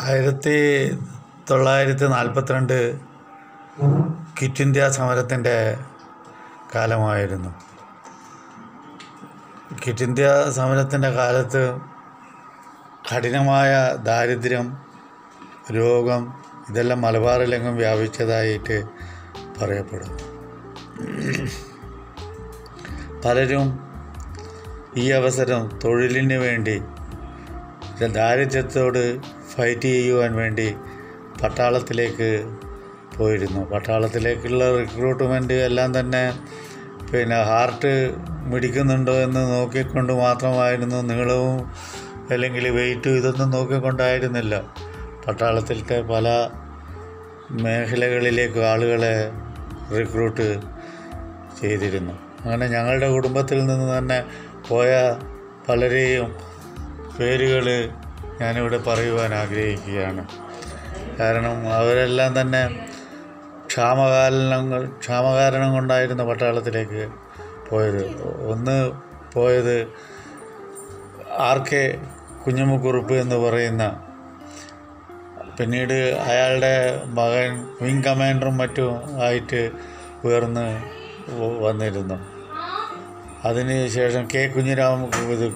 ആയിരത്തി തൊള്ളായിരത്തി നാൽപ്പത്തിരണ്ട് ക്വിറ്റ് ഇന്ത്യ സമരത്തിൻ്റെ കാലമായിരുന്നു ക്വിറ്റ് ഇന്ത്യ സമരത്തിൻ്റെ കാലത്ത് കഠിനമായ ദാരിദ്ര്യം രോഗം ഇതെല്ലാം മലബാറിലെങ്ങും വ്യാപിച്ചതായിട്ട് പറയപ്പെടുന്നു പലരും ഈ അവസരം തൊഴിലിന് വേണ്ടി ദാരിദ്ര്യത്തോട് ഫൈറ്റ് ചെയ്യുവാൻ വേണ്ടി പട്ടാളത്തിലേക്ക് പോയിരുന്നു പട്ടാളത്തിലേക്കുള്ള റിക്രൂട്ട്മെൻറ്റ് എല്ലാം തന്നെ പിന്നെ ഹാർട്ട് മിടിക്കുന്നുണ്ടോ എന്ന് നോക്കിക്കൊണ്ട് മാത്രമായിരുന്നു നീളവും അല്ലെങ്കിൽ വെയിറ്റും ഇതൊന്നും നോക്കിക്കൊണ്ടായിരുന്നില്ല പട്ടാളത്തിലത്തെ പല മേഖലകളിലേക്ക് ആളുകളെ റിക്രൂട്ട് ചെയ്തിരുന്നു അങ്ങനെ ഞങ്ങളുടെ കുടുംബത്തിൽ നിന്ന് തന്നെ പോയ പലരെയും പേരുകൾ ഞാനിവിടെ പറയുവാൻ ആഗ്രഹിക്കുകയാണ് കാരണം അവരെല്ലാം തന്നെ ക്ഷാമകാലങ്ങൾ ക്ഷാമകാരണം കൊണ്ടായിരുന്നു പട്ടാളത്തിലേക്ക് പോയത് ഒന്ന് പോയത് ആർ കെ കുഞ്ഞമ്മക്കുറുപ്പ് എന്ന് പറയുന്ന പിന്നീട് അയാളുടെ മകൻ വിങ് കമാൻഡറും മറ്റും ആയിട്ട് ഉയർന്ന് വ- വന്നിരുന്നു അതിനുശേഷം കെ കുഞ്ഞിരാമ ഇത്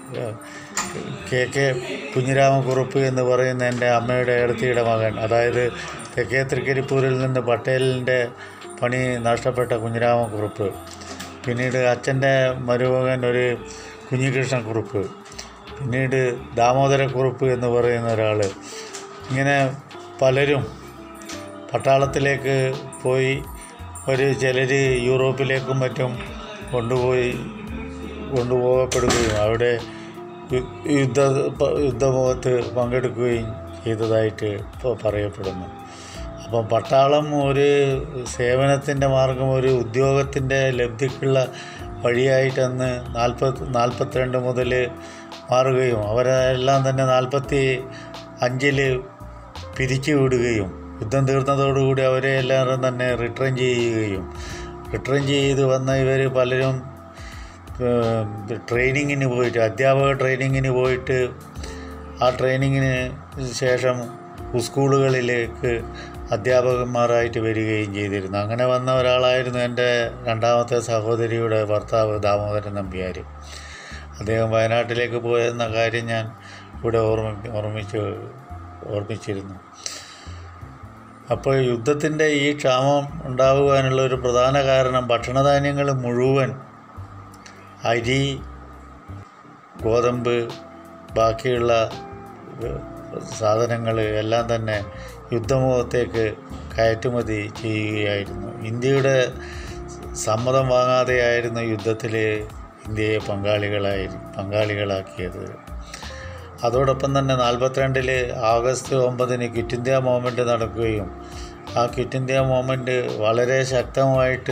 കെ കെ കുഞ്ഞിരാമക്കുറുപ്പ് എന്ന് പറയുന്ന എൻ്റെ അമ്മയുടെ ഇടത്തിയുടെ മകൻ അതായത് തെക്കേ തൃക്കരിപ്പൂരിൽ നിന്ന് പട്ടേലിൻ്റെ പണി നഷ്ടപ്പെട്ട കുഞ്ഞിരാമക്കുറുപ്പ് പിന്നീട് അച്ഛൻ്റെ മരുമകൻ ഒരു കുഞ്ഞികൃഷ്ണക്കുറുപ്പ് പിന്നീട് ദാമോദരക്കുറുപ്പ് എന്ന് പറയുന്ന ഒരാൾ ഇങ്ങനെ പലരും പട്ടാളത്തിലേക്ക് പോയി ഒരു ചിലർ യൂറോപ്പിലേക്കും മറ്റും കൊണ്ടുപോയി കൊണ്ടുപോകപ്പെടുകയും അവിടെ യു- യുദ്ധ പ- യുദ്ധമുഖത്ത് പങ്കെടുക്കുകയും ചെയ്തതായിട്ട് ഇപ്പോൾ പറയപ്പെടുന്നു അപ്പം പട്ടാളം ഒരു സേവനത്തിൻ്റെ മാർഗം ഒരു ഉദ്യോഗത്തിൻ്റെ ലബ്ധിക്കുള്ള വഴിയായിട്ട് അന്ന് നാൽപ്പത്തി നാൽപ്പത്തിരണ്ട് മുതൽ മാറുകയും അവരെല്ലാം തന്നെ നാൽപ്പത്തി അഞ്ചിൽ പിരിച്ചു വിടുകയും യുദ്ധം തീർന്നതോടുകൂടി അവരെ എല്ലാവരും തന്നെ റിട്ടേൺ ചെയ്യുകയും റിട്ടേൺ ചെയ്ത് വന്ന ഇവർ പലരും ഏഹ്, ട്രെയിനിങ്ങിന് പോയിട്ട് അധ്യാപക ട്രെയിനിങ്ങിന് പോയിട്ട് ആ ട്രെയിനിങ്ങിന് ശേഷം സ്കൂളുകളിലേക്ക് അധ്യാപകന്മാരായിട്ട് വരികയും ചെയ്തിരുന്നു അങ്ങനെ വന്ന ഒരാളായിരുന്നു എൻ്റെ രണ്ടാമത്തെ സഹോദരിയുടെ ഭർത്താവ് ദാമോദരൻ നമ്പ്യാർ അദ്ദേഹം വയനാട്ടിലേക്ക് പോയെന്ന കാര്യം ഞാൻ ഇവിടെ ഓർമ്മ ഓർമ്മിച്ച് ഓർമ്മിച്ചിരുന്നു അപ്പോൾ യുദ്ധത്തിൻ്റെ ഈ ക്ഷാമം ഉണ്ടാകുവാനുള്ള ഒരു പ്രധാന കാരണം ഭക്ഷണധാന്യങ്ങൾ മുഴുവൻ അരി ഗോതമ്പ് ബാക്കിയുള്ള സാധനങ്ങൾ എല്ലാം തന്നെ യുദ്ധമുഖത്തേക്ക് കയറ്റുമതി ചെയ്യുകയായിരുന്നു ഇന്ത്യയുടെ സമ്മതം വാങ്ങാതെയായിരുന്നു യുദ്ധത്തിൽ ഇന്ത്യയെ പങ്കാളികളായി പങ്കാളികളാക്കിയത് അതോടൊപ്പം തന്നെ നാൽപ്പത്തിരണ്ടിൽ ആഗസ്റ്റ് ഒമ്പതിന് ക്വിറ്റ് ഇന്ത്യ മൂവ്മെൻറ്റ് നടക്കുകയും ആ ക്വിറ്റ് ഇന്ത്യ മൂവ്മെൻറ്റ് വളരെ ശക്തമായിട്ട്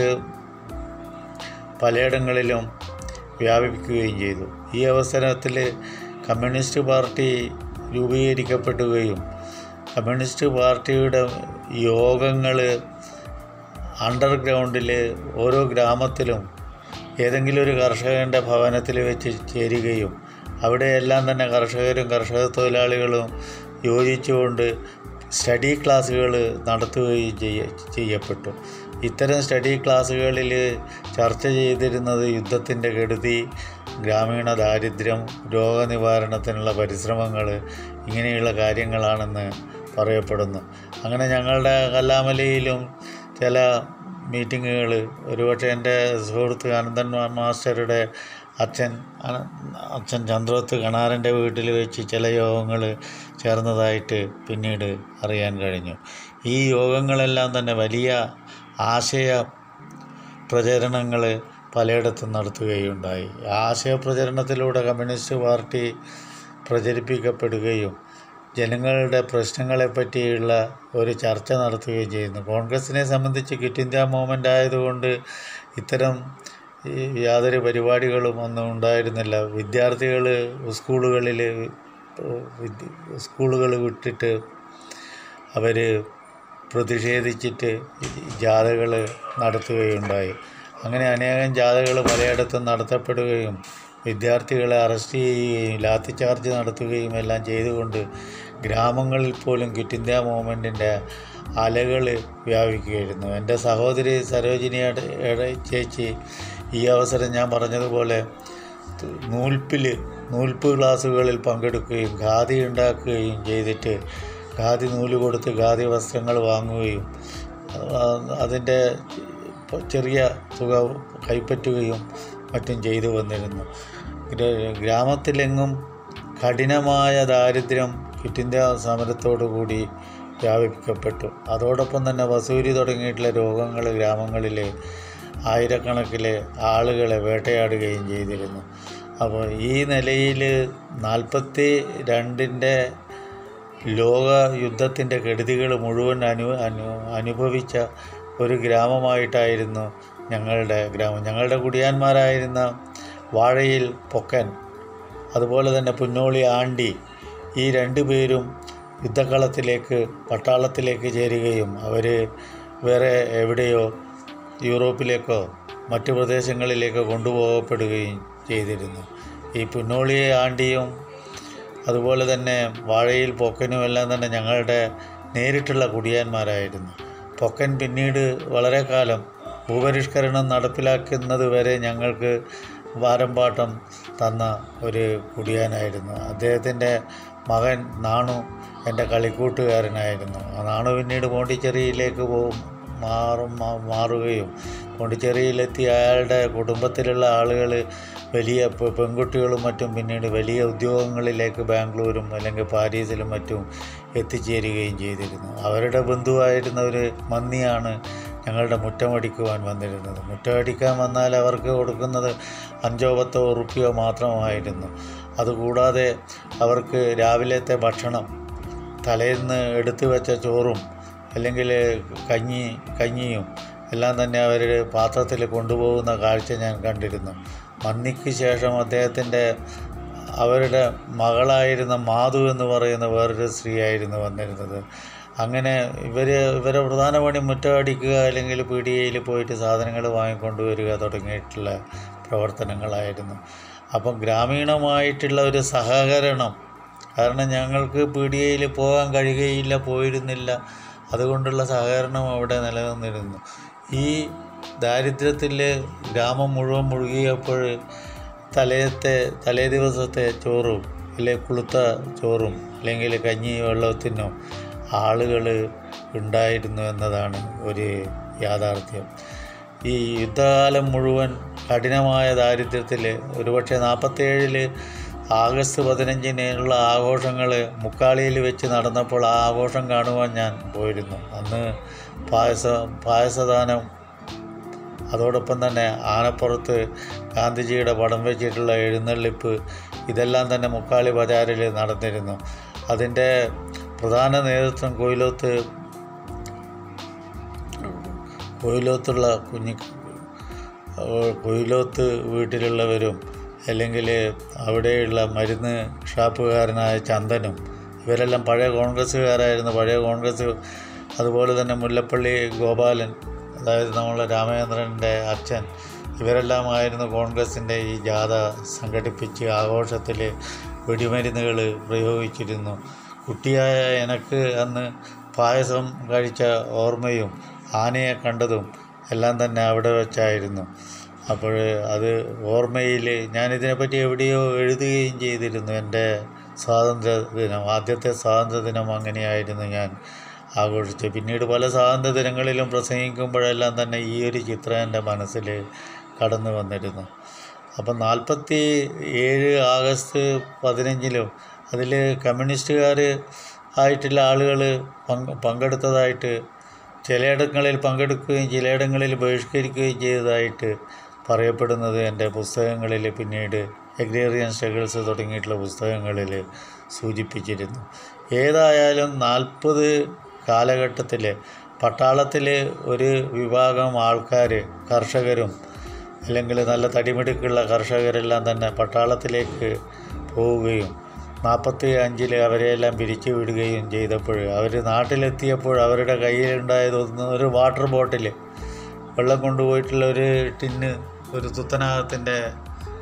പലയിടങ്ങളിലും വ്യാപിക്കുകയും ചെയ്തു ഈ അവസരത്തിൽ കമ്മ്യൂണിസ്റ്റ് പാർട്ടി രൂപീകരിക്കപ്പെടുകയും കമ്മ്യൂണിസ്റ്റ് പാർട്ടിയുടെ യോഗങ്ങൾ അണ്ടർഗ്രൗണ്ടിൽ ഓരോ ഗ്രാമത്തിലും ഏതെങ്കിലും ഒരു കർഷകൻ്റെ ഭവനത്തിൽ വെച്ച് ചേരുകയും അവിടെയെല്ലാം തന്നെ കർഷകരും കർഷക തൊഴിലാളികളും യോജിച്ചുകൊണ്ട് സ്റ്റഡി ക്ലാസ്സുകൾ നടത്തുകയും ചെയ്യ ചെയ്യപ്പെട്ടു ഇത്തരം സ്റ്റഡി ക്ലാസ്സുകളിൽ ചർച്ച ചെയ്തിരുന്നത് യുദ്ധത്തിൻ്റെ കെടുതി ഗ്രാമീണ ദാരിദ്ര്യം രോഗനിവാരണത്തിനുള്ള പരിശ്രമങ്ങൾ ഇങ്ങനെയുള്ള കാര്യങ്ങളാണെന്ന് പറയപ്പെടുന്നു അങ്ങനെ ഞങ്ങളുടെ കല്ലാമലയിലും ചില മീറ്റിങ്ങുകൾ ഒരുപക്ഷെ എൻ്റെ സുഹൃത്ത് അനന്തൻ മാസ്റ്ററുടെ അച്ഛൻ അന- അച്ഛൻ ചന്ദ്രത്ത് കണാരൻ്റെ വീട്ടിൽ വെച്ച് ചില യോഗങ്ങൾ ചേർന്നതായിട്ട് പിന്നീട് അറിയാൻ കഴിഞ്ഞു ഈ യോഗങ്ങളെല്ലാം തന്നെ വലിയ ആശയ പ്രചരണങ്ങൾ പലയിടത്തും നടത്തുകയുണ്ടായി ആശയ പ്രചരണത്തിലൂടെ കമ്മ്യൂണിസ്റ്റ് പാർട്ടി പ്രചരിപ്പിക്കപ്പെടുകയും ജനങ്ങളുടെ പ്രശ്നങ്ങളെ പറ്റിയുള്ള ഒരു ചർച്ച നടത്തുകയും ചെയ്യുന്നു കോൺഗ്രസിനെ സംബന്ധിച്ച് ക്വിറ്റ് ഇന്ത്യ മൂവ്മെൻ്റ് ആയതുകൊണ്ട് ഇത്തരം ഈ യാതൊരു പരിപാടികളും ഒന്നും ഉണ്ടായിരുന്നില്ല വിദ്യാർത്ഥികൾ സ്കൂളുകളിൽ സ്കൂളുകൾ വിട്ടിട്ട് അവർ പ്രതിഷേധിച്ചിട്ട് ജാഥകൾ നടത്തുകയുണ്ടായി അങ്ങനെ അനേകം ജാഥകൾ പലയിടത്തും നടത്തപ്പെടുകയും വിദ്യാർത്ഥികളെ അറസ്റ്റ് ചെയ്യുകയും ലാത്തി ചാർജ് നടത്തുകയും എല്ലാം ചെയ്തുകൊണ്ട് ഗ്രാമങ്ങളിൽ പോലും ക്വിറ്റ് ഇന്ത്യ മൂവ്മെൻറ്റിൻ്റെ അലകൾ വ്യാപിക്കുകയായിരുന്നു എൻ്റെ സഹോദരി സരോജിനിയുടെ യുടെ ചേച്ചി ഈ അവസരം ഞാൻ പറഞ്ഞതുപോലെ നൂൽപ്പിൽ നൂൽപ്പ് ക്ലാസ്സുകളിൽ പങ്കെടുക്കുകയും ഖാദി ഉണ്ടാക്കുകയും ചെയ്തിട്ട് ഖാദി നൂല് കൊടുത്ത് ഖാദി വസ്ത്രങ്ങൾ വാങ്ങുകയും ആ, അതിൻ്റെ ചെറിയ തുക കൈപ്പറ്റുകയും മറ്റും ചെയ്തു വന്നിരുന്നു ഗ്ര- ഗ്രാമത്തിലെങ്ങും കഠിനമായ ദാരിദ്ര്യം ക്വിറ്റ് ഇന്ത്യ സമരത്തോടു കൂടി വ്യാപിക്കപ്പെട്ടു അതോടൊപ്പം തന്നെ വസൂരി തുടങ്ങിയിട്ടുള്ള രോഗങ്ങൾ ഗ്രാമങ്ങളിൽ ആയിരക്കണക്കിലെ ആളുകളെ വേട്ടയാടുകയും ചെയ്തിരുന്നു അപ്പോൾ ഈ നിലയിൽ നാൽപ്പത്തി രണ്ടിൻ്റെ ലോക യുദ്ധത്തിൻ്റെ കെടുതികൾ മുഴുവൻ അനു അനു അനുഭവിച്ച ഒരു ഗ്രാമമായിട്ടായിരുന്നു ഞങ്ങളുടെ ഗ്രാമം ഞങ്ങളുടെ കുടിയാന്മാരായിരുന്ന വാഴയിൽ പൊക്കൻ അതുപോലെ തന്നെ പുന്നോളി ആണ്ടി ഈ രണ്ടു പേരും യുദ്ധക്കളത്തിലേക്ക് പട്ടാളത്തിലേക്ക് ചേരുകയും അവർ വേറെ എവിടെയോ യൂറോപ്പിലേക്കോ മറ്റു പ്രദേശങ്ങളിലേക്കോ കൊണ്ടുപോകപ്പെടുകയും ചെയ്തിരുന്നു ഈ പുന്നോളി ആണ്ടിയും അതുപോലെ തന്നെ വാഴയിൽ പൊക്കനും എല്ലാം തന്നെ ഞങ്ങളുടെ നേരിട്ടുള്ള കുടിയാന്മാരായിരുന്നു പൊക്കൻ പിന്നീട് വളരെ കാലം ഭൂപരിഷ്കരണം നടപ്പിലാക്കുന്നത് വരെ ഞങ്ങൾക്ക് വാരമ്പാട്ടം തന്ന ഒരു കുടിയാനായിരുന്നു അദ്ദേഹത്തിൻ്റെ മകൻ നാണു എൻ്റെ കളിക്കൂട്ടുകാരനായിരുന്നു ആ നാണു പിന്നീട് പോണ്ടിച്ചേരിയിലേക്ക് പോകും മാറും മാ- മാറുകയും പോണ്ടിച്ചേരിയിലെത്തി അയാളുടെ കുടുംബത്തിലുള്ള ആളുകൾ വലിയ പെ- പെൺകുട്ടികളും മറ്റും പിന്നീട് വലിയ ഉദ്യോഗങ്ങളിലേക്ക് ബാംഗ്ലൂരും അല്ലെങ്കിൽ പാരീസിലും മറ്റും എത്തിച്ചേരുകയും ചെയ്തിരുന്നു അവരുടെ ബന്ധുവായിരുന്ന ഒരു മന്നിയാണ് ഞങ്ങളുടെ മുറ്റമടിക്കുവാൻ വന്നിരുന്നത് മുറ്റമടിക്കാൻ വന്നാൽ അവർക്ക് കൊടുക്കുന്നത് അഞ്ചോ പത്തോ ഉറുപ്പിയോ മാത്രമായിരുന്നു അതുകൂടാതെ അവർക്ക് രാവിലത്തെ ഭക്ഷണം തലേന്ന് എടുത്തു വെച്ച ചോറും അല്ലെങ്കിൽ കഞ്ഞി കഞ്ഞിയും എല്ലാം തന്നെ അവർ പാത്രത്തിൽ കൊണ്ടുപോകുന്ന കാഴ്ച ഞാൻ കണ്ടിരുന്നു മന്നിക്ക് ശേഷം അദ്ദേഹത്തിൻ്റെ അവരുടെ മകളായിരുന്ന മാധു എന്ന് പറയുന്ന വേറൊരു സ്ത്രീയായിരുന്നു വന്നിരുന്നത് അങ്ങനെ ഇവർ ഇവരെ പ്രധാന പണി മുറ്റമടിക്കുക അല്ലെങ്കിൽ പീടികയിൽ പോയിട്ട് സാധനങ്ങൾ വാങ്ങിക്കൊണ്ടുവരിക തുടങ്ങിയിട്ടുള്ള പ്രവർത്തനങ്ങളായിരുന്നു അപ്പം ഗ്രാമീണമായിട്ടുള്ള ഒരു സഹകരണം കാരണം ഞങ്ങൾക്ക് പീടികയിൽ പോകാൻ കഴിയുകയില്ല പോയിരുന്നില്ല അതുകൊണ്ടുള്ള സഹകരണം അവിടെ നിലനിന്നിരുന്നു ഈ ദാരിദ്ര്യത്തിൽ ഗ്രാമം മുഴുവൻ മുഴുകിയപ്പോൾ തലേത്തെ തലേ ദിവസത്തെ ചോറും അല്ലെങ്കിൽ കുളുത്ത ചോറും അല്ലെങ്കിൽ കഞ്ഞി വെള്ളത്തിനോ ആളുകൾ ഉണ്ടായിരുന്നു എന്നതാണ് ഒരു യാഥാർത്ഥ്യം ഈ യുദ്ധകാലം മുഴുവൻ കഠിനമായ ദാരിദ്ര്യത്തിൽ ഒരുപക്ഷെ നാൽപ്പത്തേഴിൽ ആഗസ്റ്റ് പതിനഞ്ചിനുള്ള ആഘോഷങ്ങൾ മുക്കാളിയിൽ വെച്ച് നടന്നപ്പോൾ ആ ആഘോഷം കാണുവാൻ ഞാൻ പോയിരുന്നു അന്ന് പായസ പായസദാനം അതോടൊപ്പം തന്നെ ആനപ്പുറത്ത് ഗാന്ധിജിയുടെ പടം വെച്ചിട്ടുള്ള എഴുന്നള്ളിപ്പ് ഇതെല്ലാം തന്നെ മുക്കാളി ബജാറിൽ നടന്നിരുന്നു അതിൻ്റെ പ്രധാന നേതൃത്വം കൊയിലോത്ത് കൊയിലോത്തുള്ള കുഞ്ഞി കൊയിലോത്ത് വീട്ടിലുള്ളവരും അല്ലെങ്കിൽ അവിടെയുള്ള മരുന്ന് ഷാപ്പുകാരനായ ചന്ദനും ഇവരെല്ലാം പഴയ കോൺഗ്രസ്സുകാരായിരുന്നു പഴയ കോൺഗ്രസ് അതുപോലെ തന്നെ മുല്ലപ്പള്ളി ഗോപാലൻ അതായത് നമ്മളെ രാമചന്ദ്രൻ്റെ അച്ഛൻ ഇവരെല്ലാമായിരുന്നു കോൺഗ്രസിൻ്റെ ഈ ജാഥ സംഘടിപ്പിച്ച് ആഘോഷത്തിൽ വെടിമരുന്നുകൾ പ്രയോഗിച്ചിരുന്നു കുട്ടിയായ എനിക്ക് അന്ന് പായസം കഴിച്ച ഓർമ്മയും ആനയെ കണ്ടതും എല്ലാം തന്നെ അവിടെ വെച്ചായിരുന്നു അപ്പോൾ അത് ഓർമ്മയിൽ ഞാനിതിനെപ്പറ്റി എവിടെയോ എഴുതുകയും ചെയ്തിരുന്നു എൻ്റെ സ്വാതന്ത്ര്യ ദിനം ആദ്യത്തെ സ്വാതന്ത്ര്യ ദിനം അങ്ങനെയായിരുന്നു ഞാൻ ആഘോഷിച്ചത് പിന്നീട് പല സ്വാതന്ത്ര്യ ദിനങ്ങളിലും പ്രസംഗിക്കുമ്പോഴെല്ലാം തന്നെ ഈ ഒരു ചിത്രം എൻ്റെ മനസ്സിൽ കടന്നു വന്നിരുന്നു അപ്പം നാൽപ്പത്തി ഏഴ് ആഗസ്റ്റ് പതിനഞ്ചിലും അതിൽ കമ്മ്യൂണിസ്റ്റുകാർ ആയിട്ടുള്ള ആളുകൾ പങ്ക് പങ്കെടുത്തതായിട്ട് ചിലയിടങ്ങളിൽ പങ്കെടുക്കുകയും ചിലയിടങ്ങളിൽ ബഹിഷ്കരിക്കുകയും ചെയ്തതായിട്ട് പറയപ്പെടുന്നത് എൻ്റെ പുസ്തകങ്ങളിൽ പിന്നീട് എഗ്രേറിയൻ സ്ട്രഗിൾസ് തുടങ്ങിയിട്ടുള്ള പുസ്തകങ്ങളിൽ സൂചിപ്പിച്ചിരുന്നു ഏതായാലും നാൽപ്പത് കാലഘട്ടത്തിൽ പട്ടാളത്തിൽ ഒരു വിഭാഗം ആൾക്കാർ കർഷകരും അല്ലെങ്കിൽ നല്ല തടിമിടുക്കുള്ള കർഷകരെല്ലാം തന്നെ പട്ടാളത്തിലേക്ക് പോവുകയും നാൽപ്പത്തി അഞ്ചിൽ അവരെയെല്ലാം പിരിച്ചു വിടുകയും ചെയ്തപ്പോൾ അവർ നാട്ടിലെത്തിയപ്പോൾ അവരുടെ കയ്യിലുണ്ടായത് ഒന്ന് ഒരു വാട്ടർ ബോട്ടിൽ വെള്ളം കൊണ്ടുപോയിട്ടുള്ള ഒരു ടിന്ന് ഒരു തുത്തനാകത്തിൻ്റെ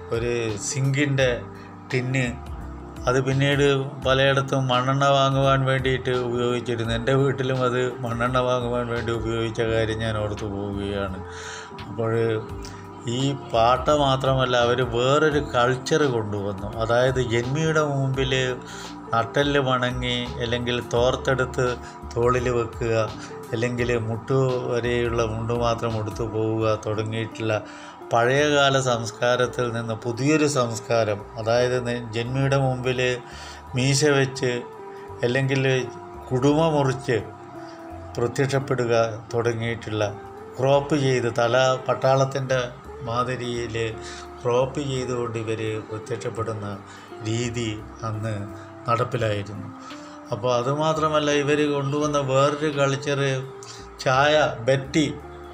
ഒരു സിങ്കിൻ്റെ ടിന്ന് അത് പിന്നീട് പലയിടത്തും മണ്ണെണ്ണ വാങ്ങുവാൻ വേണ്ടിയിട്ട് ഉപയോഗിച്ചിരുന്നു എൻ്റെ വീട്ടിലും അത് മണ്ണെണ്ണ വാങ്ങുവാൻ വേണ്ടി ഉപയോഗിച്ച കാര്യം ഞാൻ ഓർത്തു പോവുകയാണ് അപ്പോൾ ഈ പാട്ട മാത്രമല്ല അവർ വേറൊരു കൾച്ചർ കൊണ്ടുവന്നു അതായത് ജന്മിയുടെ മുമ്പിൽ നട്ടെല്ല് വണങ്ങി അല്ലെങ്കിൽ തോർത്തെടുത്ത് തോളിൽ വെക്കുക അല്ലെങ്കിൽ മുട്ടു വരെയുള്ള മുണ്ട് മാത്രം എടുത്തു പോവുക തുടങ്ങിയിട്ടുള്ള പഴയകാല സംസ്കാരത്തിൽ നിന്ന് പുതിയൊരു സംസ്കാരം അതായത് നെ- ജന്മിയുടെ മുമ്പിൽ മീശ വെച്ച് അല്ലെങ്കിൽ കുടുമ മുറിച്ച് പ്രത്യക്ഷപ്പെടുക തുടങ്ങിയിട്ടുള്ള ക്രോപ്പ് ചെയ്ത് തല പട്ടാളത്തിൻ്റെ മാതിരിയിൽ ക്രോപ്പ് ചെയ്തുകൊണ്ട് ഇവർ പ്രത്യക്ഷപ്പെടുന്ന രീതി അന്ന് നടപ്പിലായിരുന്നു അപ്പോൾ അതുമാത്രമല്ല ഇവർ കൊണ്ടുവന്ന വേറൊരു കൾച്ചർ ചായ ബെറ്റി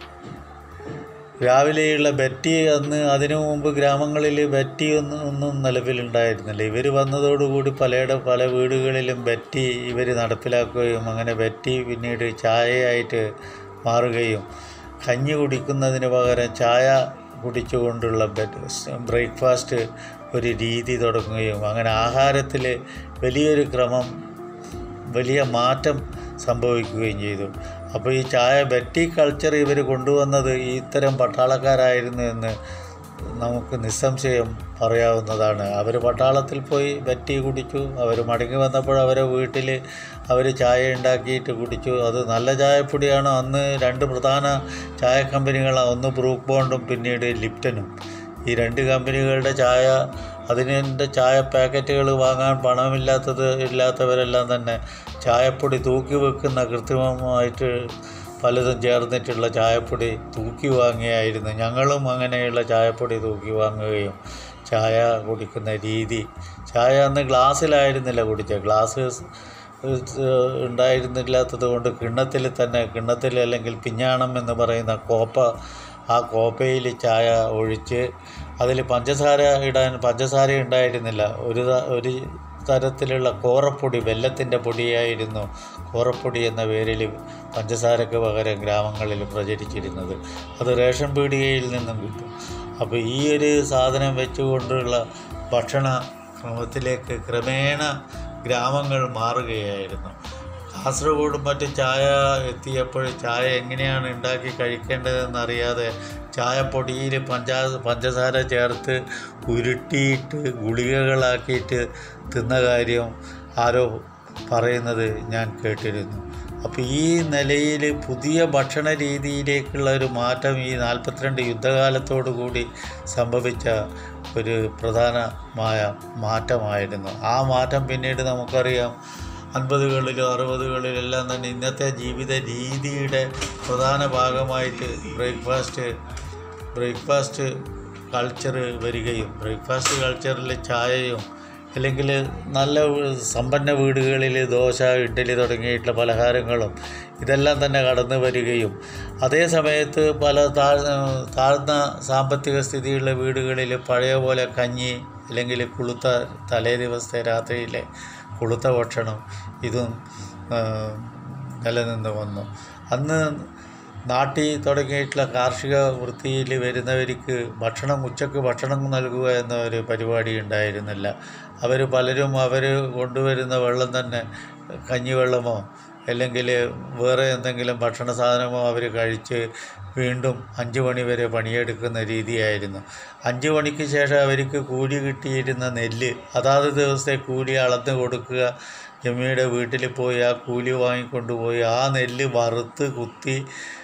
രാവിലെയുള്ള ബെറ്റി അന്ന് അതിനു മുമ്പ് ഗ്രാമങ്ങളിൽ ബെറ്റി ഒന്നും ഒന്നും നിലവിലുണ്ടായിരുന്നില്ല ഇവർ വന്നതോടുകൂടി പലയുടെ പല വീടുകളിലും ബെറ്റി ഇവർ നടപ്പിലാക്കുകയും അങ്ങനെ ബെറ്റി പിന്നീട് ചായയായിട്ട് മാറുകയും കഞ്ഞി കുടിക്കുന്നതിന് പകരം ചായ കുടിച്ചുകൊണ്ടുള്ള ബ്രേക്ക്ഫാസ്റ്റ് ഒരു രീതി തുടങ്ങുകയും അങ്ങനെ ആഹാരത്തിൽ വലിയൊരു ക്രമം വലിയ മാറ്റം സംഭവിക്കുകയും ചെയ്തു അപ്പോൾ ഈ ചായ ബെറ്റി കൾച്ചർ ഇവർ കൊണ്ടുവന്നത് ഈ ഇത്തരം പട്ടാളക്കാരായിരുന്നു എന്ന് നമുക്ക് നിസ്സംശയം പറയാവുന്നതാണ് അവർ പട്ടാളത്തിൽ പോയി ബെറ്റി കുടിച്ചു അവർ മടങ്ങി വന്നപ്പോൾ അവരെ വീട്ടിൽ അവർ ചായ ഉണ്ടാക്കിയിട്ട് കുടിച്ചു അത് നല്ല ചായപ്പൊടിയാണ് അന്ന് രണ്ട് പ്രധാന ചായ കമ്പനികളാണ് ഒന്ന് ബ്രൂക്ക് ബോണ്ടും പിന്നീട് ലിപ്റ്റനും ഈ രണ്ട് കമ്പനികളുടെ ചായ അതിൻ്റെ ചായ പാക്കറ്റുകൾ വാങ്ങാൻ പണമില്ലാത്തത് ഇല്ലാത്തവരെല്ലാം തന്നെ ചായപ്പൊടി തൂക്കി വെക്കുന്ന കൃത്രിമമായിട്ട് പലതും ചേർന്നിട്ടുള്ള ചായപ്പൊടി തൂക്കി വാങ്ങിയായിരുന്നു ഞങ്ങളും അങ്ങനെയുള്ള ചായപ്പൊടി തൂക്കി വാങ്ങുകയും ചായ കുടിക്കുന്ന രീതി ചായ അന്ന് ഗ്ലാസ്സിലായിരുന്നില്ല കുടിച്ചത് ഗ്ലാസ് ഉണ്ടായിരുന്നില്ലാത്തത് കൊണ്ട് കിണ്ണത്തിൽ തന്നെ കിണ്ണത്തിൽ അല്ലെങ്കിൽ പിഞ്ഞാണം എന്ന് പറയുന്ന കോപ്പ ആ കോപ്പയിൽ ചായ ഒഴിച്ച് അതിൽ പഞ്ചസാര ഇടാൻ പഞ്ചസാര ഉണ്ടായിരുന്നില്ല ഒരു ത- ഒരു തരത്തിലുള്ള കോറപ്പൊടി വെല്ലത്തിൻ്റെ പൊടിയായിരുന്നു കോറപ്പൊടി എന്ന പേരിൽ പഞ്ചസാരക്ക് പകരം ഗ്രാമങ്ങളിൽ പ്രചരിച്ചിരുന്നത് അത് റേഷൻ പീടികയിൽ നിന്നും കിട്ടും അപ്പോൾ ഈ ഒരു സാധനം വെച്ചുകൊണ്ടുള്ള ഭക്ഷണ ക്രമത്തിലേക്ക് ക്രമേണ ഗ്രാമങ്ങൾ മാറുകയായിരുന്നു കാസർഗോഡും മറ്റും ചായ എത്തിയപ്പോൾ ചായ എങ്ങനെയാണ് ഉണ്ടാക്കി കഴിക്കേണ്ടതെന്ന് അറിയാതെ ചായപ്പൊടിയിൽ പഞ്ചാ പഞ്ചസാര ചേർത്ത് ഉരുട്ടിയിട്ട് ഗുളികകളാക്കിയിട്ട് തിന്ന കാര്യം ആരോ പറയുന്നത് ഞാൻ കേട്ടിരുന്നു അപ്പോൾ ഈ നിലയിൽ പുതിയ ഭക്ഷണ രീതിയിലേക്കുള്ള ഒരു മാറ്റം ഈ നാൽപ്പത്തിരണ്ട് യുദ്ധകാലത്തോടു കൂടി സംഭവിച്ച ഒരു പ്രധാനമായ മാറ്റമായിരുന്നു ആ മാറ്റം പിന്നീട് നമുക്കറിയാം അൻപതുകളിലും അറുപതുകളിലും എല്ലാം തന്നെ ഇന്നത്തെ ജീവിത രീതിയുടെ പ്രധാന ഭാഗമായിട്ട് ബ്രേക്ക്ഫാസ്റ്റ് ബ്രേക്ക്ഫാസ്റ്റ് കൾച്ചർ വരികയും ബ്രേക്ക്ഫാസ്റ്റ് കൾച്ചറിൽ ചായയും അല്ലെങ്കിൽ നല്ല വീ- സമ്പന്ന വീടുകളിൽ ദോശ ഇഡ്ഡലി തുടങ്ങിയിട്ടുള്ള പലഹാരങ്ങളും ഇതെല്ലാം തന്നെ കടന്നു വരികയും അതേ സമയത്ത് പല താഴ്ന്ന താഴ്ന്ന സാമ്പത്തിക സ്ഥിതിയുള്ള വീടുകളിൽ പഴയ പോലെ കഞ്ഞി അല്ലെങ്കിൽ കുളുത്ത തലേ ദിവസത്തെ രാത്രിയിലെ കൊളുത്ത ഭക്ഷണം ഇതും ആ, നിലനിന്ന് വന്നു അന്ന് നാട്ടിൽ തുടങ്ങിയിട്ടുള്ള കാർഷിക വൃത്തിയിൽ വരുന്നവർക്ക് ഭക്ഷണം ഉച്ചക്ക് ഭക്ഷണം നൽകുക എന്ന ഒരു പരിപാടി ഉണ്ടായിരുന്നില്ല അവർ പലരും അവർ കൊണ്ടുവരുന്ന വെള്ളം തന്നെ കഞ്ഞിവെള്ളമോ അല്ലെങ്കിൽ വേറെ എന്തെങ്കിലും ഭക്ഷണ സാധനമോ അവർ കഴിച്ച് വീണ്ടും അഞ്ച് മണി വരെ പണിയെടുക്കുന്ന രീതിയായിരുന്നു അഞ്ച് മണിക്ക് ശേഷം അവർക്ക് കൂലി കിട്ടിയിരുന്ന നെല്ല് അതാത് ദിവസത്തെ കൂലി അളന്ന് കൊടുക്കുക ജമ്മിയുടെ വീട്ടിൽ പോയി ആ കൂലി വാങ്ങിക്കൊണ്ടുപോയി ആ നെല്ല് വറുത്ത് കുത്തി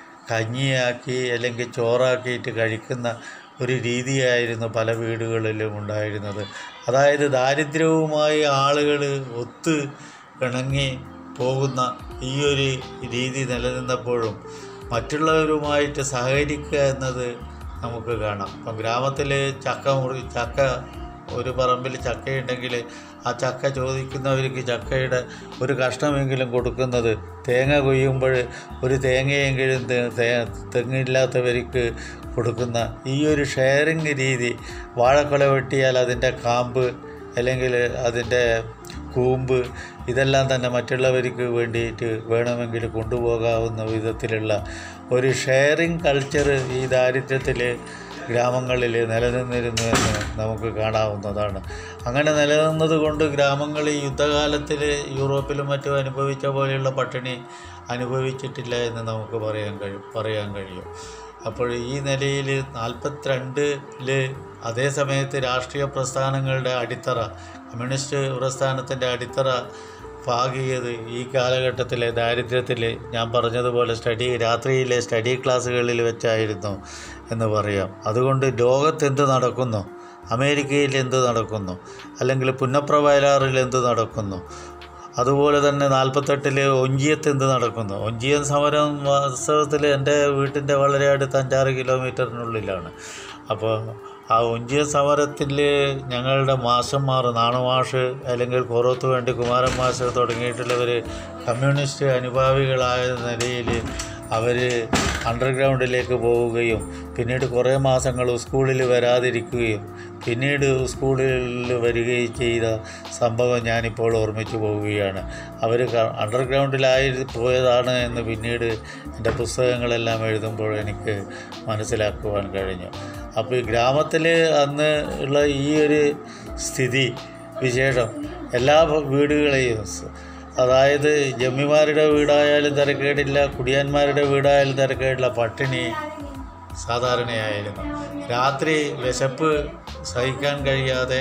കഞ്ഞിയാക്കി അല്ലെങ്കിൽ ചോറാക്കിയിട്ട് കഴിക്കുന്ന ഒരു രീതിയായിരുന്നു പല വീടുകളിലും ഉണ്ടായിരുന്നത് അതായത് ദാരിദ്ര്യവുമായി ആളുകൾ ഒത്ത് ഇണങ്ങി പോകുന്ന ഈ ഒരു രീതി നിലനിന്നപ്പോഴും മറ്റുള്ളവരുമായിട്ട് സഹകരിക്കുക എന്നത് നമുക്ക് കാണാം ഇപ്പം ഗ്രാമത്തിൽ ചക്ക മുറി ചക്ക ഒരു പറമ്പിൽ ചക്കയുണ്ടെങ്കിൽ ആ ചക്ക ചോദിക്കുന്നവർക്ക് ചക്കയുടെ ഒരു കഷ്ണമെങ്കിലും കൊടുക്കുന്നത് തേങ്ങ കൊയ്യുമ്പോൾ ഒരു തേങ്ങയെങ്കിലും തെ- തേ- തെങ്ങില്ലാത്തവർക്ക് കൊടുക്കുന്ന ഈ ഒരു ഷെയറിങ് രീതി വാഴക്കൊല വെട്ടിയാൽ അതിൻ്റെ കാമ്പ് അല്ലെങ്കിൽ അതിൻ്റെ കൂമ്പ് ഇതെല്ലാം തന്നെ മറ്റുള്ളവർക്ക് വേണ്ടിയിട്ട് വേണമെങ്കിൽ കൊണ്ടുപോകാവുന്ന വിധത്തിലുള്ള ഒരു ഷെയറിങ് കൾച്ചർ ഈ ദാരിദ്ര്യത്തിൽ ഗ്രാമങ്ങളിൽ നിലനിന്നിരുന്നു എന്ന് നമുക്ക് കാണാവുന്നതാണ് അങ്ങനെ നിലനിന്നത് കൊണ്ട് ഗ്രാമങ്ങൾ ഈ യുദ്ധകാലത്തിൽ യൂറോപ്പിലും മറ്റും അനുഭവിച്ച പോലെയുള്ള പട്ടിണി അനുഭവിച്ചിട്ടില്ല എന്ന് നമുക്ക് പറയാൻ കഴിയും പറയാൻ കഴിയും അപ്പോൾ ഈ നിലയിൽ നാൽപ്പത്തിരണ്ടിൽ അതേ സമയത്ത് രാഷ്ട്രീയ പ്രസ്ഥാനങ്ങളുടെ അടിത്തറ കമ്മ്യൂണിസ്റ്റ് പ്രസ്ഥാനത്തിൻ്റെ അടിത്തറ പാകിയത് ഈ കാലഘട്ടത്തിലെ ദാരിദ്ര്യത്തിൽ ഞാൻ പറഞ്ഞതുപോലെ സ്റ്റഡി രാത്രിയിലെ സ്റ്റഡി ക്ലാസ്സുകളിൽ വെച്ചായിരുന്നു എന്ന് പറയാം അതുകൊണ്ട് ലോകത്ത് എന്ത് നടക്കുന്നു അമേരിക്കയിൽ എന്ത് നടക്കുന്നു അല്ലെങ്കിൽ പുന്നപ്ര വയലാറിൽ എന്ത് നടക്കുന്നു അതുപോലെ തന്നെ നാൽപ്പത്തെട്ടിൽ ഒഞ്ചിയത്ത് എന്ത് നടക്കുന്നു ഒഞ്ചിയം സമരം വാസ്തവത്തിൽ എൻ്റെ വീട്ടിൻ്റെ വളരെ അടുത്ത് അഞ്ചാറ് കിലോമീറ്ററിനുള്ളിലാണ് അപ്പോൾ ആ ഒഞ്ചിയ സമരത്തിൽ ഞങ്ങളുടെ മാഷന്മാർ നാണുമാഷ് അല്ലെങ്കിൽ കോറോത്ത് വേണ്ടി കുമാരൻ മാഷ് തുടങ്ങിയിട്ടുള്ളവർ കമ്മ്യൂണിസ്റ്റ് അനുഭാവികളായ നിലയിൽ അവർ അണ്ടർഗ്രൗണ്ടിലേക്ക് പോവുകയും പിന്നീട് കുറേ മാസങ്ങൾ സ്കൂളിൽ വരാതിരിക്കുകയും പിന്നീട് സ്കൂളിൽ വരികയും ചെയ്ത സംഭവം ഞാനിപ്പോൾ ഓർമ്മിച്ചു പോവുകയാണ് അവർ അണ്ടർഗ്രൗണ്ടിലായി പോയതാണ് എന്ന് പിന്നീട് എൻ്റെ പുസ്തകങ്ങളെല്ലാം എഴുതുമ്പോൾ എനിക്ക് മനസ്സിലാക്കുവാൻ കഴിഞ്ഞു അപ്പോൾ ഈ ഗ്രാമത്തിൽ അന്ന് ഉള്ള ഈ ഒരു സ്ഥിതി വിശേഷം എല്ലാ വീടുകളെയും അതായത് ജമ്മിമാരുടെ വീടായാലും തിരക്കേടില്ല കുടിയാന്മാരുടെ വീടായാലും തിരക്കേടില്ല പട്ടിണി സാധാരണയായിരുന്നു രാത്രി വിശപ്പ് സഹിക്കാൻ കഴിയാതെ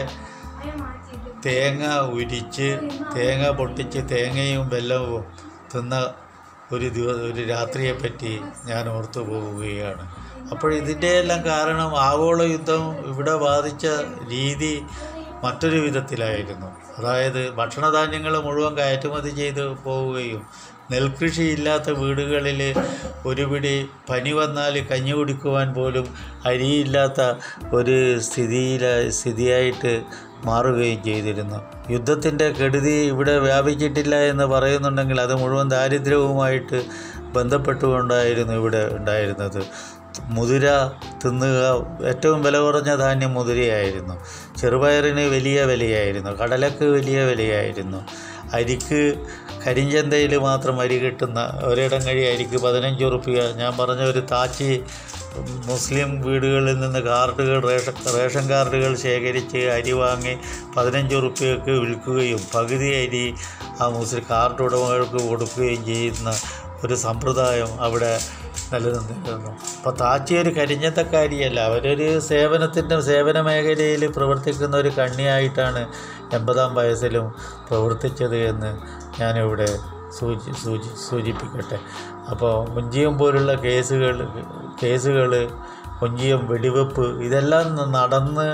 തേങ്ങ ഉരിച്ച് തേങ്ങ പൊട്ടിച്ച് തേങ്ങയും വെല്ലവും തിന്ന ഒരു ദിവ ഒരു രാത്രിയെപ്പറ്റി ഞാൻ ഓർത്തു പോവുകയാണ് അപ്പോൾ ഇതിൻ്റെ എല്ലാം കാരണം ആഗോള യുദ്ധം ഇവിടെ ബാധിച്ച രീതി മറ്റൊരു വിധത്തിലായിരുന്നു അതായത് ഭക്ഷണധാന്യങ്ങൾ മുഴുവൻ കയറ്റുമതി ചെയ്ത് പോവുകയും നെൽകൃഷി ഇല്ലാത്ത വീടുകളിൽ ഒരു പിടി പനി വന്നാൽ കഞ്ഞി കുടിക്കുവാൻ പോലും അരിയില്ലാത്ത ഒരു സ്ഥിതിയിൽ സ്ഥിതിയായിട്ട് മാറുകയും ചെയ്തിരുന്നു യുദ്ധത്തിൻ്റെ കെടുതി ഇവിടെ വ്യാപിച്ചിട്ടില്ല എന്ന് പറയുന്നുണ്ടെങ്കിൽ അത് മുഴുവൻ ദാരിദ്ര്യവുമായിട്ട് ബന്ധപ്പെട്ടുകൊണ്ടായിരുന്നു ഇവിടെ ഉണ്ടായിരുന്നത് മുതിര തിന്നുക ഏറ്റവും വില കുറഞ്ഞ ധാന്യം മുതിരയായിരുന്നു ചെറുപയറിന് വലിയ വിലയായിരുന്നു കടലക്ക് വലിയ വിലയായിരുന്നു അരിക്ക് കരിഞ്ചന്തയിൽ മാത്രം അരി കിട്ടുന്ന ഒരിടം കഴി അരിക്ക് പതിനഞ്ച് ഉറുപ്പിക ഞാൻ പറഞ്ഞ ഒരു താച്ചി മുസ്ലിം വീടുകളിൽ നിന്ന് കാർഡുകൾ റേഷൻ റേഷൻ കാർഡുകൾ ശേഖരിച്ച് അരി വാങ്ങി പതിനഞ്ച് ഉറുപ്പികക്ക് വിൽക്കുകയും പകുതി അരി ആ മുസ്ലിം കാർഡ് ഉടമകൾക്ക് കൊടുക്കുകയും ചെയ്യുന്ന ഒരു സമ്പ്രദായം അവിടെ നിലനിന്നിരുന്നു അപ്പോൾ താച്ചി ഒരു കരിഞ്ഞത്തക്കാരിയല്ല അവരൊരു സേവനത്തിൻ്റെ സേവന മേഖലയിൽ പ്രവർത്തിക്കുന്ന ഒരു കണ്ണിയായിട്ടാണ് എൺപതാം വയസ്സിലും പ്രവർത്തിച്ചത് എന്ന് ഞാനിവിടെ സൂചി സൂചി സൂചിപ്പിക്കട്ടെ അപ്പോൾ മുഞ്ചിയം പോലുള്ള കേസുകൾ കേസുകൾ കൊഞ്ചിയം വെടിവെപ്പ് ഇതെല്ലാം നടന്ന്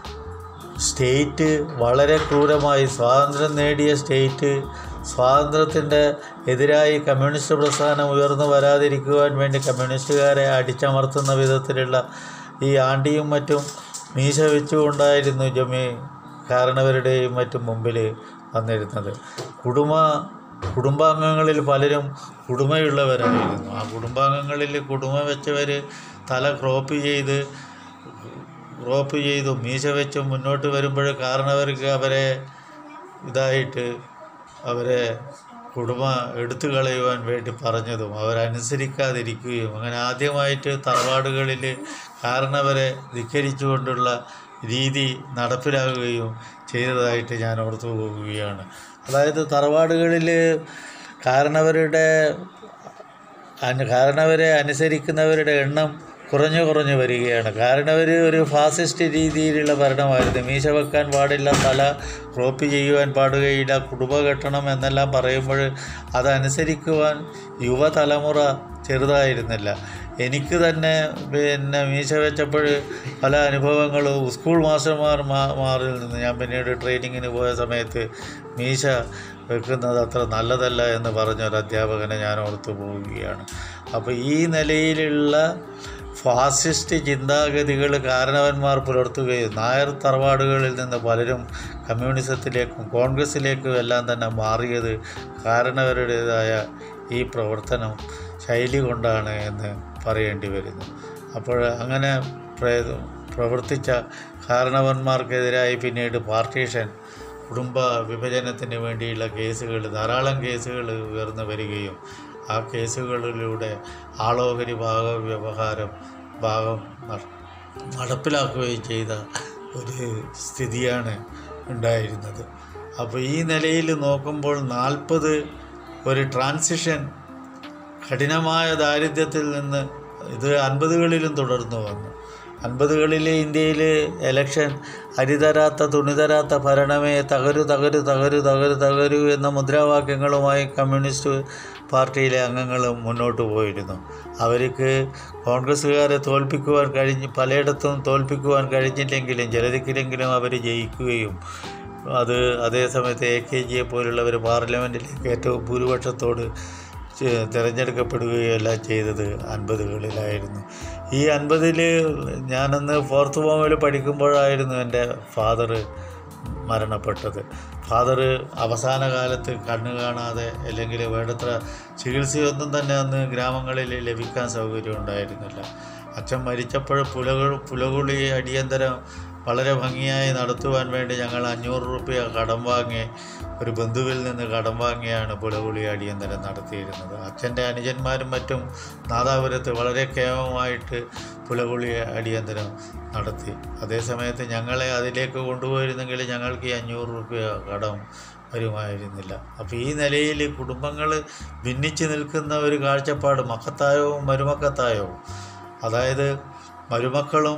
സ്റ്റേറ്റ് വളരെ ക്രൂരമായി സ്വാതന്ത്ര്യം നേടിയ സ്റ്റേറ്റ് സ്വാതന്ത്ര്യത്തിൻ്റെ എതിരായി കമ്മ്യൂണിസ്റ്റ് പ്രസ്ഥാനം ഉയർന്നു വരാതിരിക്കുവാൻ വേണ്ടി കമ്മ്യൂണിസ്റ്റുകാരെ അടിച്ചമർത്തുന്ന വിധത്തിലുള്ള ഈ ആണ്ടിയും മറ്റും മീശ വെച്ചുകൊണ്ടായിരുന്നു ജമി കാരണവരുടെയും മറ്റും മുമ്പിൽ വന്നിരുന്നത് കുടുംബ കുടുംബാംഗങ്ങളിൽ പലരും കുടുമയുള്ളവരായിരുന്നു ആ കുടുംബാംഗങ്ങളിൽ കുടുമ വെച്ചവർ തല ക്രോപ്പ് ചെയ്ത് ക്രോപ്പ് ചെയ്തും മീശ വെച്ചും മുന്നോട്ട് വരുമ്പോൾ കാരണവർക്ക് അവരെ ഇതായിട്ട് അവരെ കുടുംബ എടുത്തു കളയുവാൻ വേണ്ടി പറഞ്ഞതും അവരനുസരിക്കാതിരിക്കുകയും അങ്ങനെ ആദ്യമായിട്ട് തറവാടുകളിൽ കാരണവരെ ധിക്കരിച്ചുകൊണ്ടുള്ള രീതി നടപ്പിലാകുകയും ചെയ്തതായിട്ട് ഞാൻ ഓർത്തു പോവുകയാണ് അതായത് തറവാടുകളിൽ കാരണവരുടെ അനു കാരണവരെ അനുസരിക്കുന്നവരുടെ എണ്ണം കുറഞ്ഞു കുറഞ്ഞു വരികയാണ് കാരണം അവർ ഒരു ഫാസിസ്റ്റ് രീതിയിലുള്ള ഭരണമായിരുന്നു മീശ വെക്കാൻ പാടില്ല തല ക്രോപ്പ് ചെയ്യുവാൻ പാടുകയില്ല കുടുംബ കെട്ടണം എന്നെല്ലാം പറയുമ്പോൾ അതനുസരിക്കുവാൻ യുവതലമുറ ചെറുതായിരുന്നില്ല എനിക്ക് തന്നെ പിന്നെ മീശ വെച്ചപ്പോൾ പല അനുഭവങ്ങളും സ്കൂൾ മാസ്റ്റർമാർ മാ മാറിൽ നിന്ന് ഞാൻ പിന്നീട് ട്രെയിനിങ്ങിന് പോയ സമയത്ത് മീശ വെക്കുന്നത് അത്ര നല്ലതല്ല എന്ന് പറഞ്ഞ ഒരു അധ്യാപകനെ ഞാൻ ഓർത്തു പോവുകയാണ് അപ്പോൾ ഈ നിലയിലുള്ള ഫാസിസ്റ്റ് ചിന്താഗതികൾ കാരണവന്മാർ പുലർത്തുകയും നായർ തറവാടുകളിൽ നിന്ന് പലരും കമ്മ്യൂണിസത്തിലേക്കും കോൺഗ്രസ്സിലേക്കും എല്ലാം തന്നെ മാറിയത് കാരണവരുടേതായ ഈ പ്രവർത്തനം ശൈലി കൊണ്ടാണ് എന്ന് പറയേണ്ടി വരുന്നു അപ്പോൾ അങ്ങനെ പ്രേ- പ്രവർത്തിച്ച കാരണവന്മാർക്കെതിരായി പിന്നീട് പാർട്ടീഷൻ കുടുംബ വിഭജനത്തിന് വേണ്ടിയുള്ള കേസുകൾ ധാരാളം കേസുകൾ ഉയർന്നു വരികയും ആ കേസുകളിലൂടെ ആളോഹരി ഭാഗ വ്യവഹാരം ഭാഗം നഷ്- നടപ്പിലാക്കുകയും ചെയ്ത ഒരു സ്ഥിതിയാണ് ഉണ്ടായിരുന്നത് അപ്പോൾ ഈ നിലയിൽ നോക്കുമ്പോൾ നാൽപ്പത് ഒരു ട്രാൻസിഷൻ കഠിനമായ ദാരിദ്ര്യത്തിൽ നിന്ന് ഇത് അൻപതുകളിലും തുടർന്നു വന്നു അൻപതുകളിൽ ഇന്ത്യയിൽ എലക്ഷൻ അരിതരാത്ത തുണിതരാത്ത ഭരണമേ തകരു തകരു തകരു തകരു തകരു എന്ന മുദ്രാവാക്യങ്ങളുമായി കമ്മ്യൂണിസ്റ്റ് പാർട്ടിയിലെ അംഗങ്ങൾ മുന്നോട്ട് പോയിരുന്നു അവർക്ക് കോൺഗ്രസ്സുകാരെ തോൽപ്പിക്കുവാൻ കഴിഞ്ഞ് പലയിടത്തും തോൽപ്പിക്കുവാൻ കഴിഞ്ഞില്ലെങ്കിലും ചിലതിക്കിലെങ്കിലും അവർ ജയിക്കുകയും അത് അതേസമയത്ത് എ കെ ജിയെ പോലുള്ളവർ പാർലമെൻറ്റിലേക്ക് ഏറ്റവും ഭൂരിപക്ഷത്തോട് ചെ- തിരഞ്ഞെടുക്കപ്പെടുകയും എല്ലാം ചെയ്തത് അൻപതുകളിലായിരുന്നു ഈ അൻപതിൽ ഞാനന്ന് ഫോർത്ത് ഫോമിൽ പഠിക്കുമ്പോഴായിരുന്നു എൻ്റെ ഫാദർ മരണപ്പെട്ടത് ഫാദർ അവസാന കാലത്ത് കണ്ണ് കാണാതെ അല്ലെങ്കിൽ വേണ്ടത്ര ചികിത്സയൊന്നും തന്നെ അന്ന് ഗ്രാമങ്ങളിൽ ലഭിക്കാൻ സൗകര്യം ഉണ്ടായിരുന്നില്ല അച്ഛൻ മരിച്ചപ്പോൾ പുലകൾ പുലകുളി അടിയന്തരം വളരെ ഭംഗിയായി നടത്തുവാൻ വേണ്ടി ഞങ്ങൾ അഞ്ഞൂറ് റുപ്യ കടം വാങ്ങി ഒരു ബന്ധുവിൽ നിന്ന് കടം വാങ്ങിയാണ് പുലകുളി അടിയന്തരം നടത്തിയിരുന്നത് അച്ഛൻ്റെ അനുജന്മാരും മറ്റും നാദാപുരത്ത് വളരെ കേമമായിട്ട് പുലകുളി അടിയന്തരം നടത്തി അതേസമയത്ത് ഞങ്ങളെ അതിലേക്ക് കൊണ്ടുപോയിരുന്നെങ്കിൽ ഞങ്ങൾക്ക് ഈ അഞ്ഞൂറ് റുപ്യ കടം വരുമായിരുന്നില്ല അപ്പോൾ ഈ നിലയിൽ കുടുംബങ്ങൾ ഭിന്നിച്ച് നിൽക്കുന്ന ഒരു കാഴ്ചപ്പാട് മക്കത്തായവും മരുമക്കത്തായവും അതായത് മരുമക്കളും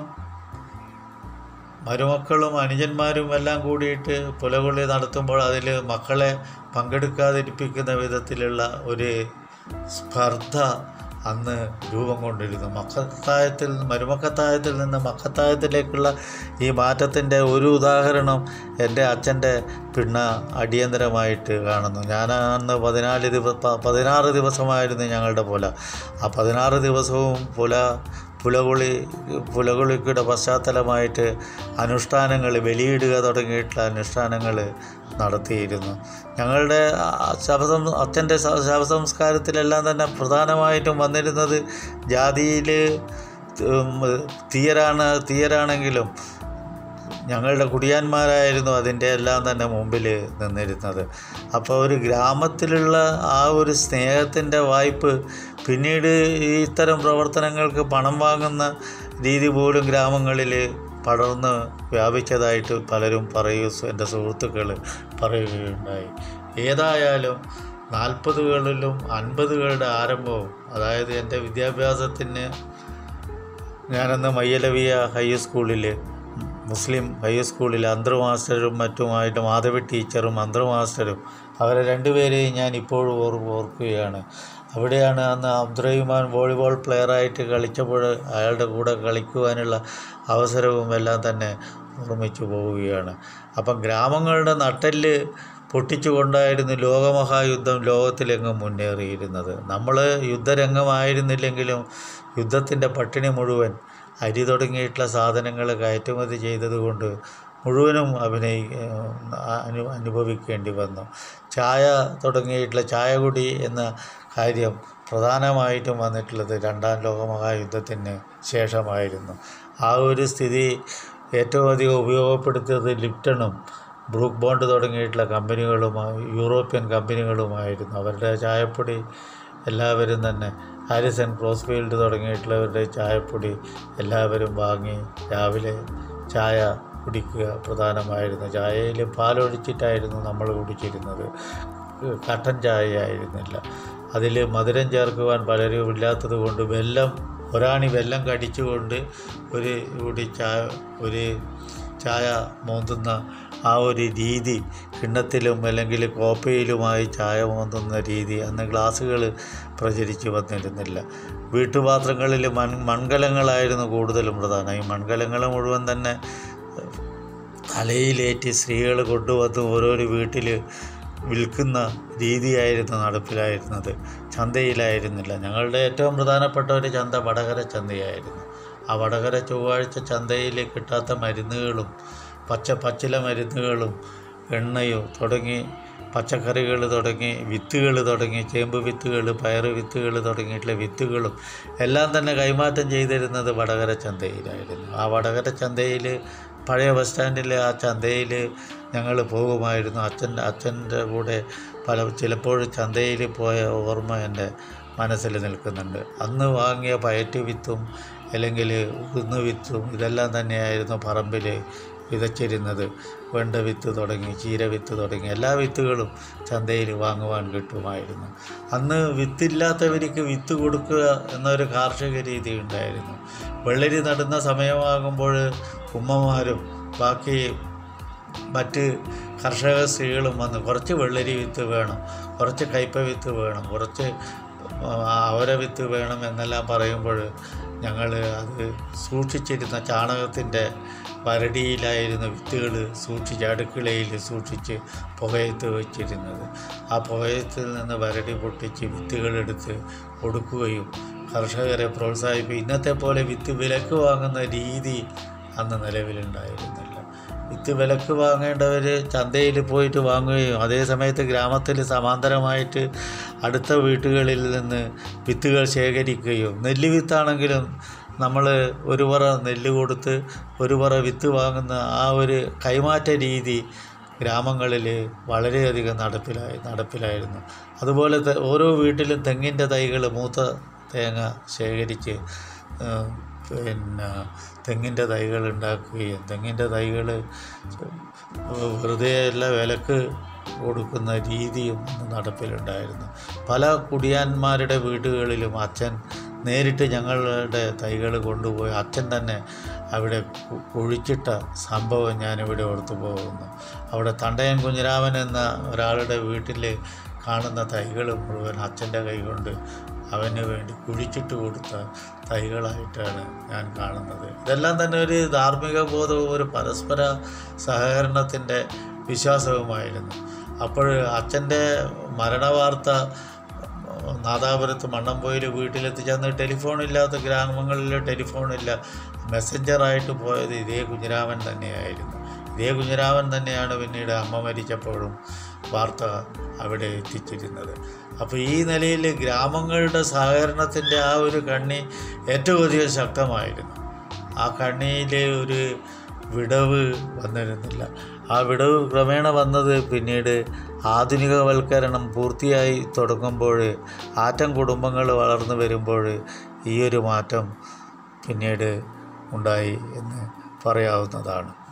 മരുമക്കളും അനുജന്മാരും എല്ലാം കൂടിയിട്ട് പുലകൊള്ളി നടത്തുമ്പോൾ അതിൽ മക്കളെ പങ്കെടുക്കാതിരിപ്പിക്കുന്ന വിധത്തിലുള്ള ഒരു സ്പർദ്ധ അന്ന് രൂപം കൊണ്ടിരുന്നു മക്കത്തായത്തിൽ നിന്ന് മരുമക്കത്തായത്തിൽ നിന്ന് മക്കത്തായത്തിലേക്കുള്ള ഈ മാറ്റത്തിൻ്റെ ഒരു ഉദാഹരണം എൻ്റെ അച്ഛൻ്റെ പിണ്ണ അടിയന്തരമായിട്ട് കാണുന്നു ഞാൻ അന്ന് പതിനാല് ദിവ പ- പതിനാറ് ദിവസമായിരുന്നു ഞങ്ങളുടെ പുല ആ പതിനാറ് ദിവസവും പുല പുലകുളി പുലകുളിയുടെ പശ്ചാത്തലമായിട്ട് അനുഷ്ഠാനങ്ങൾ ബലിയിടുക തുടങ്ങിയിട്ടുള്ള അനുഷ്ഠാനങ്ങൾ നടത്തിയിരുന്നു ഞങ്ങളുടെ ആ ശവസം അച്ഛൻ്റെ ശ- ശവസംസ്കാരത്തിലെല്ലാം തന്നെ പ്രധാനമായിട്ടും വന്നിരുന്നത് ജാതിയിൽ തീയരാണ് തീയരാണെങ്കിലും ഞങ്ങളുടെ കുടിയാന്മാരായിരുന്നു അതിൻ്റെ എല്ലാം തന്നെ മുമ്പിൽ നിന്നിരുന്നത് അപ്പോൾ ഒരു ഗ്രാമത്തിലുള്ള ആ ഒരു സ്നേഹത്തിൻ്റെ വായ്പ് പിന്നീട് ഈ ഇത്തരം പ്രവർത്തനങ്ങൾക്ക് പണം വാങ്ങുന്ന രീതി പോലും ഗ്രാമങ്ങളിൽ പടർന്ന് വ്യാപിച്ചതായിട്ട് പലരും പറയൂ എൻ്റെ സുഹൃത്തുക്കൾ പറയുകയുണ്ടായി ഏതായാലും നാൽപ്പതുകളിലും അൻപതുകളുടെ ആരംഭവും അതായത് എൻ്റെ വിദ്യാഭ്യാസത്തിന് ഞാനന്ന് മയ്യലവിയ ഹൈസ്കൂളിൽ മുസ്ലിം ഹൈസ്കൂളിൽ അന്തർ മാസ്റ്ററും മറ്റുമായിട്ട് മാധവി ടീച്ചറും അന്തർ മാസ്റ്ററും അവരെ രണ്ടുപേരെയും ഞാൻ ഇപ്പോഴും ഓർ ഓർക്കുകയാണ് അവിടെയാണ് അന്ന് അബ്ദുറഹിമാൻ വോളിബോൾ പ്ലെയറായിട്ട് കളിച്ചപ്പോൾ അയാളുടെ കൂടെ കളിക്കുവാനുള്ള അവസരവും എല്ലാം തന്നെ ഓർമ്മിച്ചു പോവുകയാണ് അപ്പം ഗ്രാമങ്ങളുടെ നട്ടെല്ല് പൊട്ടിച്ചുകൊണ്ടായിരുന്നു ലോകമഹായുദ്ധം ലോകത്തിലെങ്ങും മുന്നേറിയിരുന്നത് നമ്മൾ യുദ്ധരംഗമായിരുന്നില്ലെങ്കിലും യുദ്ധത്തിൻ്റെ പട്ടിണി മുഴുവൻ അരി തുടങ്ങിയിട്ടുള്ള സാധനങ്ങൾ കയറ്റുമതി ചെയ്തതുകൊണ്ട് മുഴുവനും അഭിനയി അനു അനുഭവിക്കേണ്ടി വന്നു ചായ തുടങ്ങിയിട്ടുള്ള ചായ കുടി എന്ന കാര്യം പ്രധാനമായിട്ടും വന്നിട്ടുള്ളത് രണ്ടാം ലോകമഹായുദ്ധത്തിന് ശേഷമായിരുന്നു ആ ഒരു സ്ഥിതി ഏറ്റവും അധികം ഉപയോഗപ്പെടുത്തിയത് ലിപ്റ്റണും ബ്രൂക്ക് ബോണ്ട് തുടങ്ങിയിട്ടുള്ള കമ്പനികളുമായി യൂറോപ്യൻ കമ്പനികളുമായിരുന്നു അവരുടെ ചായപ്പൊടി എല്ലാവരും തന്നെ ഹാരിസൺ ക്രോസ്ഫീൽഡ് തുടങ്ങിയിട്ടുള്ളവരുടെ ചായപ്പൊടി എല്ലാവരും വാങ്ങി രാവിലെ ചായ കുടിക്കുക പ്രധാനമായിരുന്നു ചായയിൽ പാലൊഴിച്ചിട്ടായിരുന്നു നമ്മൾ കുടിച്ചിരുന്നത് കട്ടൻ ചായ ആയിരുന്നില്ല അതിൽ മധുരം ചേർക്കുവാൻ പലരും ഇല്ലാത്തത് കൊണ്ട് വെല്ലം ഒരാണി വെല്ലം കടിച്ചുകൊണ്ട് ഒരു കൂടി ചായ ഒരു ചായ മോന്തുന്ന ആ ഒരു രീതി കിണ്ണത്തിലും അല്ലെങ്കിൽ കോപ്പയിലുമായി ചായ മോന്തുന്ന രീതി അന്ന് ഗ്ലാസ്സുകൾ പ്രചരിച്ചു വന്നിരുന്നില്ല വീട്ടുപാത്രങ്ങളിൽ മൺ മൺകലങ്ങളായിരുന്നു കൂടുതലും പ്രധാനം ഈ മൺകലങ്ങൾ മുഴുവൻ തന്നെ തലയിലേറ്റി സ്ത്രീകൾ കൊണ്ടുവന്ന് ഓരോരോ വീട്ടിൽ വിൽക്കുന്ന രീതിയായിരുന്നു നടപ്പിലായിരുന്നത് ചന്തയിലായിരുന്നില്ല ഞങ്ങളുടെ ഏറ്റവും പ്രധാനപ്പെട്ട ഒരു ചന്ത വടകര ചന്തയായിരുന്നു ആ വടകര ചൊവ്വാഴ്ച ചന്തയിൽ കിട്ടാത്ത മരുന്നുകളും പച്ച പച്ചില മരുന്നുകളും എണ്ണയും തുടങ്ങി പച്ചക്കറികൾ തുടങ്ങി വിത്തുകൾ തുടങ്ങി ചേമ്പ് വിത്തുകൾ പയറ് വിത്തുകൾ തുടങ്ങിയിട്ടുള്ള വിത്തുകളും എല്ലാം തന്നെ കൈമാറ്റം ചെയ്തിരുന്നത് വടകര ചന്തയിലായിരുന്നു ആ വടകര ചന്തയിൽ പഴയ ബസ് സ്റ്റാൻഡിലെ ആ ചന്തയിൽ ഞങ്ങൾ പോകുമായിരുന്നു അച്ഛൻ്റെ അച്ഛൻ്റെ കൂടെ പല ചിലപ്പോൾ ചന്തയിൽ പോയ ഓർമ്മ എൻ്റെ മനസ്സിൽ നിൽക്കുന്നുണ്ട് അന്ന് വാങ്ങിയ പയറ്റ് വിത്തും അല്ലെങ്കിൽ ഉഴുന്ന് വിത്തും ഇതെല്ലാം തന്നെയായിരുന്നു പറമ്പിൽ വിതച്ചിരുന്നത് വെണ്ട വിത്ത് തുടങ്ങി ചീര വിത്ത് തുടങ്ങി എല്ലാ വിത്തുകളും ചന്തയിൽ വാങ്ങുവാൻ കിട്ടുമായിരുന്നു അന്ന് വിത്തില്ലാത്തവർക്ക് വിത്ത് കൊടുക്കുക എന്നൊരു കാർഷിക രീതി ഉണ്ടായിരുന്നു വെള്ളരി നടുന്ന സമയമാകുമ്പോൾ ഉമ്മമാരും ബാക്കി മറ്റ് കർഷക സ്ത്രീകളും വന്ന് കുറച്ച് വെള്ളരി വിത്ത് വേണം കുറച്ച് കയ്പ വിത്ത് വേണം കുറച്ച് അവര വിത്ത് വേണം എന്നെല്ലാം പറയുമ്പോൾ ഞങ്ങൾ അത് സൂക്ഷിച്ചിരുന്ന ചാണകത്തിൻ്റെ വരടിയിലായിരുന്നു വിത്തുകൾ സൂക്ഷിച്ച് അടുക്കളയിൽ സൂക്ഷിച്ച് പുകയത്ത് വെച്ചിരുന്നത് ആ പുകയത്തിൽ നിന്ന് വരടി പൊട്ടിച്ച് വിത്തുകളെടുത്ത് കൊടുക്കുകയും കർഷകരെ പ്രോത്സാഹിപ്പിക്കും ഇന്നത്തെ പോലെ വിത്ത് വിലക്ക് വാങ്ങുന്ന രീതി അന്ന് നിലവിലുണ്ടായിരുന്നില്ല വിത്ത് വിലക്ക് വാങ്ങേണ്ടവർ ചന്തയിൽ പോയിട്ട് വാങ്ങുകയും അതേ സമയത്ത് ഗ്രാമത്തിൽ സമാന്തരമായിട്ട് അടുത്ത വീട്ടുകളിൽ നിന്ന് വിത്തുകൾ ശേഖരിക്കുകയും നെല്ല് വിത്താണെങ്കിലും നമ്മൾ ഒരു പറ നെല്ല് കൊടുത്ത് ഒരു പറ വിത്ത് വാങ്ങുന്ന ആ ഒരു കൈമാറ്റ രീതി ഗ്രാമങ്ങളിൽ വളരെയധികം നടപ്പിലായി നടപ്പിലായിരുന്നു അതുപോലെ ത- ഓരോ വീട്ടിലും തെങ്ങിൻ്റെ തൈകൾ മൂത്ത തേങ്ങ ശേഖരിച്ച് ആ, പിന്നെ തെങ്ങിൻ്റെ തൈകൾ ഉണ്ടാക്കുകയും തെങ്ങിൻ്റെ തൈകൾ വെറുതെ അല്ല വിലക്ക് കൊടുക്കുന്ന രീതിയും അന്ന് നടപ്പിലുണ്ടായിരുന്നു പല കുടിയാന്മാരുടെ വീടുകളിലും അച്ഛൻ നേരിട്ട് ഞങ്ങളുടെ തൈകൾ കൊണ്ടുപോയി അച്ഛൻ തന്നെ അവിടെ കു- കുഴിച്ചിട്ട സംഭവം ഞാനിവിടെ ഓർത്തു പോകുന്നു അവിടെ തണ്ടയൻ കുഞ്ഞിരാമൻ എന്ന ഒരാളുടെ വീട്ടിൽ കാണുന്ന തൈകൾ മുഴുവൻ അച്ഛൻ്റെ കൈകൊണ്ട് അവന് വേണ്ടി കുഴിച്ചിട്ട് കൊടുത്ത തൈകളായിട്ടാണ് ഞാൻ കാണുന്നത് ഇതെല്ലാം തന്നെ ഒരു ധാർമ്മിക ബോധവും ഒരു പരസ്പര സഹകരണത്തിൻ്റെ വിശ്വാസവുമായിരുന്നു അപ്പോൾ അച്ഛൻ്റെ മരണവാർത്ത നാദാപുരത്ത് മണ്ണമ്പൊയിൽ വീട്ടിലെത്തിച്ചെന്ന് ടെലിഫോണില്ലാത്ത ഗ്രാമങ്ങളിൽ ടെലിഫോണില്ല മെസ്സഞ്ചറായിട്ട് പോയത് ഇതേ കുഞ്ഞിരാമൻ തന്നെയായിരുന്നു ഇതേ കുഞ്ഞിരാമൻ തന്നെയാണ് പിന്നീട് അമ്മ മരിച്ചപ്പോഴും വാർത്ത അവിടെ എത്തിച്ചിരുന്നത് അപ്പോൾ ഈ നിലയിൽ ഗ്രാമങ്ങളുടെ സഹകരണത്തിൻ്റെ ആ ഒരു കണ്ണി ഏറ്റവും അധികം ശക്തമായിരുന്നു ആ കണ്ണിയിലെ ഒരു വിടവ് വന്നിരുന്നില്ല ആ വിടവ് ക്രമേണ വന്നത് പിന്നീട് ആധുനികവൽക്കരണം പൂർത്തിയായി തുടങ്ങുമ്പോൾ ആറ്റം കുടുംബങ്ങൾ വളർന്നു വരുമ്പോൾ ഈ ഒരു മാറ്റം പിന്നീട് ഉണ്ടായി എന്ന് പറയാവുന്നതാണ്